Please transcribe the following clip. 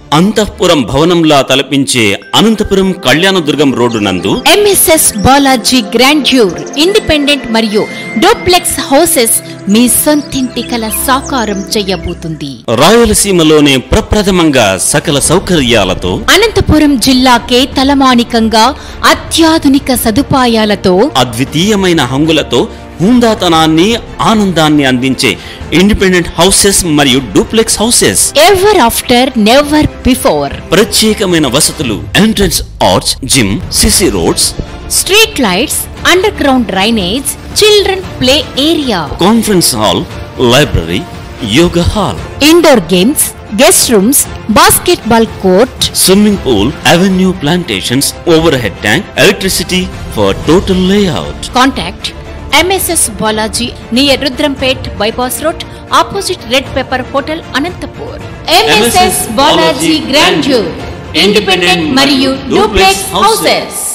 అంతఃపురం భవనంలా తలపించే అనంతపురం కళ్యాణదుర్గం రోడ్డు నందు ఎంఎస్ఎస్ బాలాజీ గ్రాండ్యూర్ ఇండిపెండెంట్ మరియు డూప్లెక్స్ హౌసెస్ మీ సొంతింటి కల సాకారం చేయబోతుంది రాయలసీమలోనే ప్రప్రథమంగా సకల సౌకర్యాలతో అనంతపురం జిల్లాకే తలమానికంగా అత్యాధునిక సదుపాయాలతో అద్వితీయమైన హంగులతో హుందాతనాన్ని ఆనందాన్ని అందించే ఇండిపెండెంట్ హౌసెస్ మరియు duplex houses ever after never before ప్రత్యేకమైన వసతులు entrance arch gym CC roads street lights underground drainage children play area conference hall library yoga hall indoor games guest rooms basketball court swimming pool avenue plantations overhead tank electricity for total layout contact MSS Balaji near Rudrampet bypass road opposite red pepper hotel Anantapur MSS Balaji grandeur independent మరియు duplex houses